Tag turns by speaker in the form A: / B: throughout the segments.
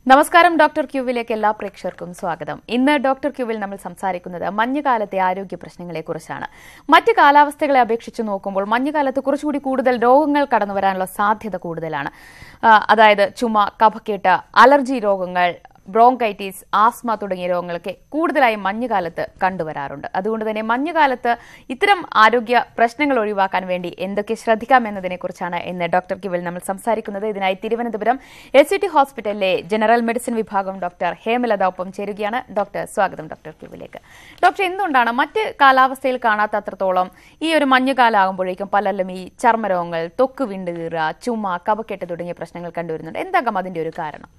A: നമസ്കാരം ഡോക്ടർ ക്യൂവിലേക്ക് എല്ലാ പ്രേക്ഷകർക്കും സ്വാഗതം ഇന്ന് ഡോക്ടർ ക്യൂവിൽ നമ്മൾ സംസാരിക്കുന്നത് മഞ്ഞുകാലത്തെ ആരോഗ്യ പ്രശ്നങ്ങളെ കുറിച്ചാണ് മറ്റ് കാലാവസ്ഥകളെ അപേക്ഷിച്ച് നോക്കുമ്പോൾ മഞ്ഞുകാലത്ത് കുറച്ചുകൂടി കൂടുതൽ രോഗങ്ങൾ കടന്നു വരാനുള്ള സാധ്യത കൂടുതലാണ് ആ, അതായത് ചുമ കഫക്കെട്ട് അലർജി രോഗങ്ങൾ ബ്രോങ്കൈറ്റിസ് ആസ്മ തുടങ്ങിയ രോഗങ്ങളൊക്കെ കൂടുതലായി മഞ്ഞുകാലത്ത് കണ്ടുവരാറുണ്ട് അതുകൊണ്ട് തന്നെ മഞ്ഞുകാലത്ത് ഇത്തരം ആരോഗ്യ പ്രശ്നങ്ങൾ ഒഴിവാക്കാൻ വേണ്ടി എന്തൊക്കെ ശ്രദ്ധിക്കാം എന്നതിനെക്കുറിച്ചാണ് ഇന്ന് ഡോക്ടർ കിവിൽ നമ്മൾ സംസാരിക്കുന്നത് ഇതിനായി തിരുവനന്തപുരം എസ് ടി ഹോസ്പിറ്റലിലെ ജനറൽ മെഡിസിൻ വിഭാഗം ഡോക്ടർ ഹേമലത ഒപ്പം ചേരുകയാണ് ഡോക്ടർ സ്വാഗതം ഡോക്ടർ ക്യൂവിലേക്ക് ഡോക്ടർ എന്തുകൊണ്ടാണ് മറ്റ് കാലാവസ്ഥയിൽ കാണാത്ത അത്രത്തോളം ഈ ഒരു മഞ്ഞുകാലാകുമ്പോഴേക്കും പലരിലും ഈ ചർമ്മരോഗങ്ങൾ തൊക്ക് വിണ്ടുകീറുക ചുമ കഫക്കെട്ട് തുടങ്ങിയ പ്രശ്നങ്ങൾ കണ്ടുവരുന്നുണ്ട് എന്താകാം അതിന്റെ ഒരു കാരണം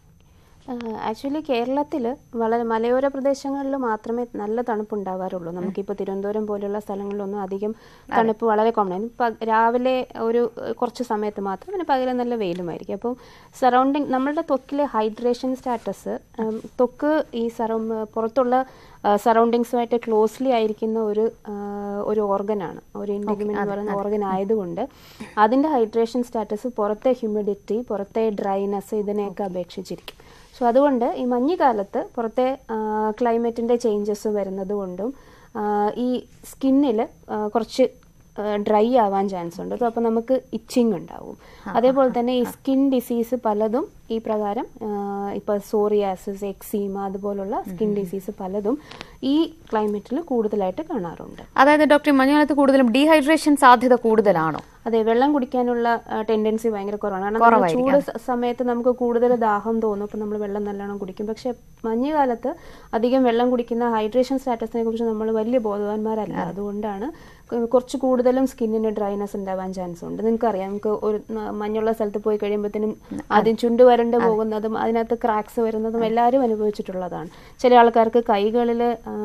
B: ആക്ച്വലി കേരളത്തിൽ വളരെ മലയോര പ്രദേശങ്ങളിൽ മാത്രമേ നല്ല തണുപ്പ് ഉണ്ടാവാറുള്ളൂ നമുക്കിപ്പോൾ തിരുവനന്തപുരം പോലുള്ള സ്ഥലങ്ങളിലൊന്നും അധികം തണുപ്പ് വളരെ കോമൺ ആണ് പ- രാവിലെ ഒരു ഏഹ്, കുറച്ച് സമയത്ത് മാത്രം പിന്നെ പകരം നല്ല വെയിലുമായിരിക്കും അപ്പം സറൗണ്ടിങ് നമ്മളുടെ ത്വക്കിലെ ഹൈഡ്രേഷൻ സ്റ്റാറ്റസ് ത്വക്ക് ഈ സറൗ പുറത്തുള്ള സറൗണ്ടിങ്സുമായിട്ട് ക്ലോസ്ലി ആയിരിക്കുന്ന ഒരു ആ, ഒരു ഓർഗനാണ് ഒരു ഇൻഡിഗ്മെന്റ് എന്ന് പറയുന്ന ഓർഗൻ ആയതുകൊണ്ട് അതിന്റെ ഹൈഡ്രേഷൻ സ്റ്റാറ്റസ് പുറത്തെ ഹ്യൂമിഡിറ്റി പുറത്തെ ഡ്രൈനെസ് ഇതിനെയൊക്കെ അപേക്ഷിച്ചിരിക്കും സോ അതുകൊണ്ട് ഈ മഞ്ഞുകാലത്ത് പുറത്തെ ക്ലൈമറ്റിന്റെ ചേഞ്ചസ് വരുന്നത് കൊണ്ടും ആ, ഈ സ്കിന്നിൽ കുറച്ച് ഡ്രൈ ആവാൻ ചാൻസ് ഉണ്ട് സോ അപ്പോൾ നമുക്ക് ഇച്ചിങ് ഉണ്ടാവും അതേപോലെ തന്നെ ഈ സ്കിൻ ഡിസീസ് പലതും ഈ പ്രകാരം ഇപ്പോൾ സോറിയാസിസ് എക്സീമ അതുപോലുള്ള സ്കിൻ ഡിസീസ് പലതും ഈ ക്ലൈമറ്റിൽ കൂടുതലായിട്ട് കാണാറുണ്ട്
A: അതായത് ഡോക്ടർ മഞ്ഞുകാലത്ത് കൂടുതലും ഡീഹൈഡ്രേഷൻ സാധ്യത കൂടുതലാണോ
B: അതെ വെള്ളം കുടിക്കാനുള്ള ടെൻഡൻസി ഭയങ്കര കുറവാണ് കാരണം നമ്മൾ ചൂട് സ- സമയത്ത് നമുക്ക് കൂടുതൽ ദാഹം തോന്നും അപ്പോൾ നമ്മൾ വെള്ളം നല്ലോണം കുടിക്കും പക്ഷെ മഞ്ഞുകാലത്ത് അധികം വെള്ളം കുടിക്കുന്ന ഹൈഡ്രേഷൻ സ്റ്റാറ്റസിനെ കുറിച്ച് നമ്മൾ വലിയ ബോധവാന്മാരല്ല അതുകൊണ്ടാണ് ക- കുറച്ച് കൂടുതലും സ്കിന്നിന് ഡ്രൈനെസ് ഉണ്ടാവാൻ ചാൻസ് ഉണ്ട് നിങ്ങൾക്കറിയാം നമുക്ക് ഒരു ന- മഞ്ഞുള്ള സ്ഥലത്ത് പോയി കഴിയുമ്പോഴത്തേനും ആദ്യം ചുണ്ട് വരണ്ട് പോകുന്നതും അതിനകത്ത് ക്രാക്സ് വരുന്നതും എല്ലാവരും അനുഭവിച്ചിട്ടുള്ളതാണ് ചില ആൾക്കാർക്ക് കൈകളിൽ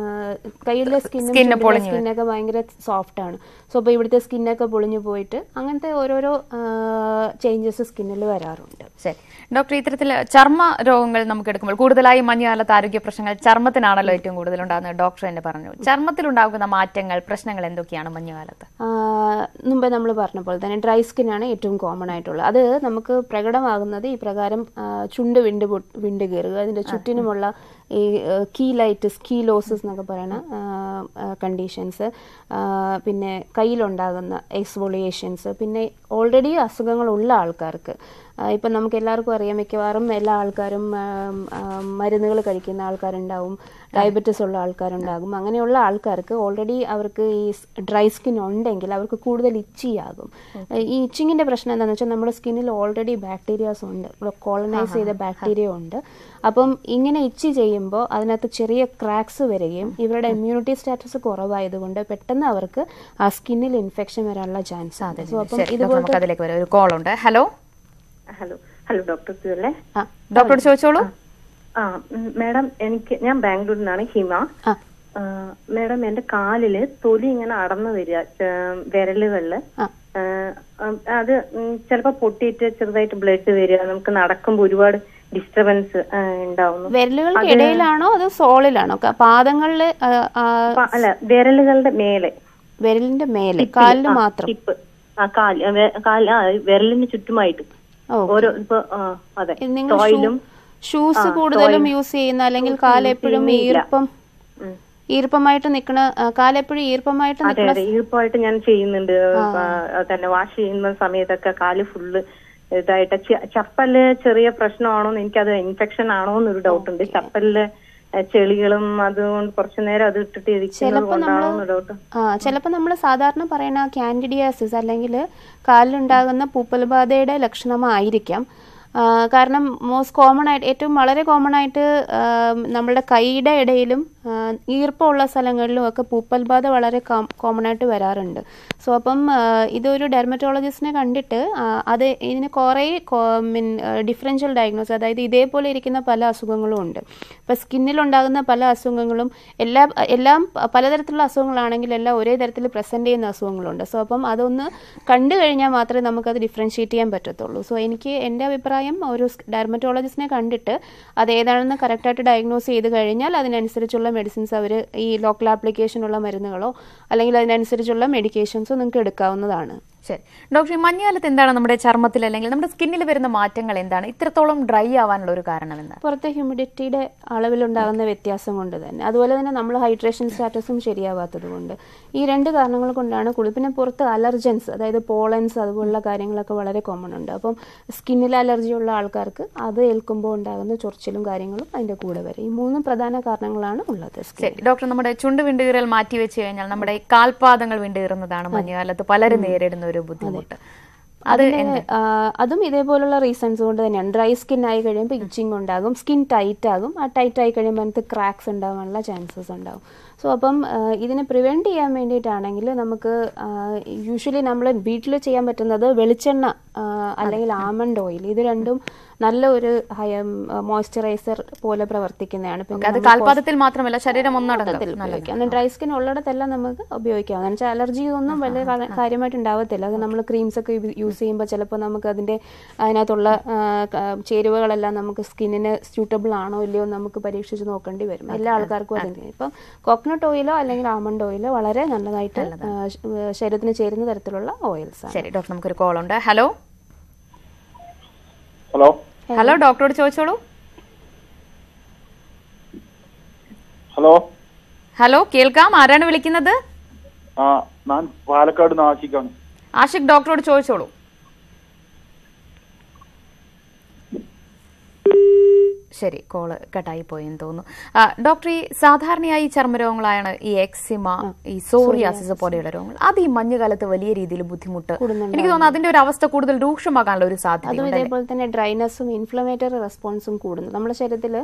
B: കയ്യിലെ സ്കിന്നും സ്കിന്നൊക്കെ ഭയങ്കര സോഫ്റ്റ് ആണ് സോ അപ്പോൾ ഇവിടുത്തെ സ്കിന്നൊക്കെ പൊളിഞ്ഞു പോയിട്ട് അങ്ങനത്തെ ഓരോരോ ചേഞ്ചസ് സ്കിന്നിൽ വരാറുണ്ട്
A: ശരി ഡോക്ടർ ഇത്തരത്തിൽ ചർമ്മ രോഗങ്ങൾ നമുക്ക് എടുക്കുമ്പോൾ കൂടുതലായി മഞ്ഞുകാലത്ത് ആരോഗ്യ പ്രശ്നങ്ങൾ ചർമ്മത്തിനാണല്ലോ ഏറ്റവും കൂടുതൽ ഉണ്ടാകുന്നത് ഡോക്ടർ തന്നെ പറഞ്ഞു ചർമ്മത്തിലുണ്ടാകുന്ന മാറ്റങ്ങൾ പ്രശ്നങ്ങൾ എന്തൊക്കെയാണ് മഞ്ഞുകാലത്ത്
B: ആ, മുമ്പേ നമ്മൾ പറഞ്ഞ പോലെ തന്നെ ഡ്രൈ സ്കിൻ ആണ് ഏറ്റവും കോമൺ ആയിട്ടുള്ളത് അത് നമുക്ക് പ്രകടമാകുന്നത് ഈ പ്രകാരം ആ, ചുണ്ട് വിണ്ട് പൊ- വിണ്ട് കയറുക അതിന്റെ ചുറ്റിനുമുള്ള ഈ കീലൈറ്റിസ് കീലോസിസ് എന്നൊക്കെ പറയുന്ന കണ്ടീഷൻസ് പിന്നെ കയ്യിലുണ്ടാകുന്ന എക്സ്വോളിയേഷൻസ് പിന്നെ ഓൾറെഡി അസുഖങ്ങളുള്ള ആൾക്കാർക്ക് ആ, ഇപ്പം നമുക്ക് എല്ലാവർക്കും അറിയാം മിക്കവാറും എല്ലാ ആൾക്കാരും മരുന്നുകൾ കഴിക്കുന്ന ആൾക്കാരുണ്ടാവും ഡയബറ്റിസ് ഉള്ള ആൾക്കാരുണ്ടാകും അങ്ങനെയുള്ള ആൾക്കാർക്ക് ഓൾറെഡി അവർക്ക് ഈ ഡ്രൈ സ്കിൻ ഉണ്ടെങ്കിൽ അവർക്ക് കൂടുതൽ ഇച്ചി ആകും ഈ ഇച്ചിങ്ങിന്റെ പ്രശ്നം എന്താണെന്ന് വെച്ചാൽ നമ്മുടെ സ്കിന്നിൽ ഓൾറെഡി ബാക്ടീരിയാസ് ഉണ്ട് കോളനൈസ് ചെയ്ത ബാക്ടീരിയ ഉണ്ട് അപ്പം ഇങ്ങനെ ഇച്ചി ചെയ്യുമ്പോൾ അതിനകത്ത് ചെറിയ ക്രാക്സ് വരികയും ഇവരുടെ ഇമ്മ്യൂണിറ്റി സ്റ്റാറ്റസ് കുറവായതുകൊണ്ട് പെട്ടെന്ന് അവർക്ക് ആ സ്കിന്നിൽ ഇൻഫെക്ഷൻ വരാനുള്ള ചാൻസ് ആണ് സോ അപ്പം
A: ശരി ഡോക്ടർ, നമുക്ക് അതിലേക്ക് വരാം ഒരു കോൾ ഉണ്ട് ഹലോ
C: ഹലോ ഹലോ ഡോക്ടർ സു അല്ലേ
B: ആ
A: ഡോക്ടറോട് ചോദിച്ചോളൂ
C: ആ ഉം, മാഡം എനിക്ക് ഞാൻ ബാംഗ്ലൂരിൽ നിന്നാണ് ഹിമ
B: ആ
C: ആ, മാഡം എന്റെ കാലില് തൊലി ഇങ്ങനെ അടന്നു വരിക ചെ- വിരലുകളില്
B: ആ
C: ആ, ഉം, അത് ഉം, ചിലപ്പോ പൊട്ടിയിട്ട് ചെറുതായിട്ട് ബ്ലഡ് വരിക നമുക്ക് നടക്കുമ്പോൾ ഒരുപാട് ഡിസ്റ്റർബൻസ് ഉണ്ടാവുന്നു
B: വിരലുകൾക്ക് ഇടയിലാണോ അതോ സോളിലാണോ ക- പാദങ്ങളില് ആ, ആ,
C: അപ്പൊ അല്ല വിരലുകളുടെ മേലെ
B: വിരലിന്റെ മേലെ കാലില്
C: ആ,
B: മാത്രം
C: ടിപ്പ് ആ കാൽ ആ, വെ- കാൽ ആ വിരലിന് ചുറ്റുമായിട്ട്
B: ഓ
C: ഓരോ ഇപ്പൊ ആ, അതെ
B: നിങ്ങൾ
C: ടോയിലും
B: ഷൂസ് കൂടുതലും യൂസ് ചെയ്യുന്ന അല്ലെങ്കിൽ കാലെപ്പോഴും ഈർപ്പം
C: ഉം.
B: ഈർപ്പമായിട്ട് നിക്കണ ആ, കാലെപ്പോഴും ഈർപ്പമായിട്ട്
C: അതെ
B: നിക്കണ
C: അതെ ഈർപ്പമായിട്ട് ഞാൻ ചെയ്യുന്നുണ്ട് ആ, തന്നെ വാഷ് ചെയ്യുന്ന സമയത്തൊക്കെ കാല് ഫുള്ള് ഇതായിട്ട് ച- ചപ്പല് ചെറിയ പ്രശ്നമാണോന്ന് എനിക്കത് ഇൻഫെക്ഷൻ ആണോ എന്നൊരു ഡൗട്ട് ഉണ്ട് ചപ്പലില് ഏ, ചെളികളും അതുകൊണ്ട് കുറച്ചു നേരം അത് ഇട്ടിട്ട് ഇരിക്കുന്നത് കൊണ്ടാണോ എന്ന് ഡൗട്ട്
B: ആ ചിലപ്പോൾ നമ്മൾ സാധാരണ പറയുന്ന കാൻഡിഡിയാസിസ് അല്ലെങ്കിൽ കാലിലുണ്ടാകുന്ന പൂപ്പൽബാധയുടെ ലക്ഷണമായിരിക്കാം ആ, കാരണം മോസ്റ്റ് കോമൺ ആയിട്ട് ഏറ്റവും വളരെ കോമൺ ആയിട്ട് ആ, നമ്മുടെ കൈയുടെ ഇടയിലും ആ, ഈർപ്പമുള്ള സ്ഥലങ്ങളിലും ഒക്കെ പൂപ്പൽബാധ വളരെ കോമൺ ആയിട്ട് വരാറുണ്ട് സോ അപ്പം ആ, ഇതൊരു ഡെർമറ്റോളജിസ്റ്റിനെ കണ്ടിട്ട് ആ, അത് ഇതിന് കുറേ മീൻ ഡിഫറൻഷ്യൽ ഡയഗ്നോസ് അതായത് ഇതേപോലെ ഇരിക്കുന്ന പല അസുഖങ്ങളും ഉണ്ട് ഇപ്പം സ്കിന്നിലുണ്ടാകുന്ന പല അസുഖങ്ങളും എല്ലാ എല്ലാം പ- പലതരത്തിലുള്ള അസുഖങ്ങളാണെങ്കിൽ എല്ലാം ഒരേ തരത്തിൽ പ്രസന്റ് ചെയ്യുന്ന അസുഖങ്ങളുണ്ട് സോ അപ്പം അതൊന്ന് കണ്ടു കഴിഞ്ഞാൽ മാത്രമേ നമുക്കത് ഡിഫറൻഷിയേറ്റ് ചെയ്യാൻ പറ്റത്തുള്ളൂ സോ എനിക്ക് എൻ്റെ അഭിപ്രായം ഒരു ഡെർമറ്റോളജിസ്റ്റിനെ കണ്ടിട്ട് അത് ഏതാണെന്ന് കറക്റ്റായിട്ട് ഡയഗ്നോസ് ചെയ്ത് കഴിഞ്ഞാൽ അതിനനുസരിച്ചുള്ള മെഡിസിൻസ് അവർ ഈ ലോക്കൽ ആപ്ലിക്കേഷനുള്ള മരുന്നുകളോ അല്ലെങ്കിൽ അതിനനുസരിച്ചുള്ള മെഡിക്കേഷൻസോ നിങ്ങൾക്ക് എടുക്കാവുന്നതാണ്
A: ശരി ഡോക്ടർ ഈ മഞ്ഞുകാലത്ത് എന്താണ് നമ്മുടെ ചർമ്മത്തിൽ അല്ലെങ്കിൽ നമ്മുടെ സ്കിന്നിൽ വരുന്ന മാറ്റങ്ങൾ എന്താണ് ഇത്രത്തോളം ഡ്രൈ ആവാനുള്ള ഒരു കാരണം എന്താണ്
B: പുറത്തെ ഹ്യൂമിഡിറ്റിയുടെ അളവിലുണ്ടാകുന്ന വ്യത്യാസം കൊണ്ട് തന്നെ അതുപോലെ തന്നെ നമ്മൾ ഹൈഡ്രേഷൻ സ്റ്റാറ്റസും ശരിയാവാത്തത് കൊണ്ട് ഈ രണ്ട് കാരണങ്ങൾ കൊണ്ടാണ് കുളി പിന്നെ പുറത്ത് അലർജൻസ് അതായത് പോളൻസ് അതുപോലുള്ള കാര്യങ്ങളൊക്കെ വളരെ കോമൺ ഉണ്ട് അപ്പം സ്കിന്നിൽ അലർജി ഉള്ള ആൾക്കാർക്ക് അത് ഏൽക്കുമ്പോൾ ഉണ്ടാകുന്ന ചൊറിച്ചിലും കാര്യങ്ങളും അതിൻ്റെ കൂടെ വരും ഈ മൂന്ന് പ്രധാന കാരണങ്ങളാണ് ഉള്ളത് സ്കിൻ
A: ശരി ഡോക്ടർ നമ്മുടെ ചുണ്ട് വിണ്ടുകീറൽ മാറ്റി വെച്ച് കഴിഞ്ഞാൽ നമ്മുടെ ഈ കാൽപാദങ്ങൾ വിണ്ടുകീറുന്നതാണ് മഞ്ഞുകാലത്ത് പലരും നേരിടുന്ന ഒരു ബുദ്ധിമുട്ട് അത്
B: അതിന് ആ, അതും ഇതേപോലുള്ള റീസൺസ് കൊണ്ട് തന്നെയാണ് ഡ്രൈ സ്കിൻ ആയി കഴിയുമ്പോൾ ഇച്ചിങ് ഉണ്ടാകും സ്കിൻ ടൈറ്റ് ആകും ആ ടൈറ്റ് ആയി കഴിയുമ്പോൾ അതിനകത്ത് ക്രാക്സ് ഉണ്ടാകാനുള്ള ചാൻസസ് ഉണ്ടാകും സോ അപ്പം ആ, ഇതിനെ പ്രിവെൻറ്റ് ചെയ്യാൻ വേണ്ടിയിട്ടാണെങ്കിൽ നമുക്ക് യൂഷ്വലി നമ്മൾ വീട്ടിൽ ചെയ്യാൻ പറ്റുന്നത് വെളിച്ചെണ്ണ ആ, അല്ലെങ്കിൽ ആമണ്ട് ഓയിൽ ഇത് രണ്ടും നല്ല ഒരു മോയ്സ്ചറൈസർ പോലെ പ്രവർത്തിക്കുന്നതാണ് പിന്നെ
A: അത് കാൽപാദത്തിൽ മാത്രമല്ല ശരീരം ഒന്നടങ്കം
B: ഉപയോഗിക്കാം ഡ്രൈ സ്കിൻ ഉള്ളിടത്തെല്ലാം നമുക്ക് ഉപയോഗിക്കാം എന്ന് വെച്ചാൽ അലർജി ഒന്നും വലിയ കാ- കാര്യമായിട്ട് ഉണ്ടാവത്തില്ല അത് നമ്മൾ ക്രീംസ് ഒക്കെ യൂസ് ചെയ്യുമ്പോൾ ചിലപ്പോൾ നമുക്ക് അതിന്റെ അതിനകത്തുള്ള ആ, ക- ചേരുവകളെല്ലാം നമുക്ക് സ്കിന്നിന് സ്യൂട്ടബിൾ ആണോ ഇല്ലയോ എന്ന് നമുക്ക് പരീക്ഷിച്ച് നോക്കേണ്ടി വരും എല്ലാ ആൾക്കാർക്കും അതിന് ഇപ്പം കോക്കനട്ട് ഓയിലോ അല്ലെങ്കിൽ ആമണ്ട് ഓയിലോ വളരെ നല്ലതായിട്ട് ആ, ശ- ശരീരത്തിന് ചേരുന്ന തരത്തിലുള്ള ഓയിൽസ് ആണ്
A: ശരി ഡോക്ടർ നമുക്കൊരു കോൾ ഉണ്ട് ഹലോ
D: ഹലോ
A: ഹലോ ഡോക്ടറോട് ചോദിച്ചോളൂ
D: ഹലോ
A: ഹലോ കേൾക്കാം ആരാണ് വിളിക്കുന്നത്
D: ആ ഞാൻ പാലക്കാട് നിന്ന് ആശിക്കാണ്
A: ആഷിഖ് ഡോക്ടറോട് ചോദിച്ചോളൂ ശരി കോള് കട്ടായി പോയെന്ന് തോന്നുന്നു ആ, ഡോക്ടർ ഈ സാധാരണയായി ചർമ്മരോഗങ്ങളാണ് ഈ എക്സിമ ഈ സോറിയാസിസ് പോലെയുള്ള രോഗങ്ങൾ അത് ഈ മഞ്ഞുകാലത്ത് വലിയ രീതിയിൽ ബുദ്ധിമുട്ട് എനിക്ക് തോന്നുന്നു അതിന്റെ ഒരു അവസ്ഥ കൂടുതൽ രൂക്ഷമാകാനുള്ള ഒരു സാധ്യത
B: അതും ഇതേപോലെ തന്നെ ഡ്രൈനസ്സും ഇൻഫ്ലമേറ്ററി റെസ്പോൺസും കൂടുന്നു നമ്മുടെ ശരീരത്തിൽ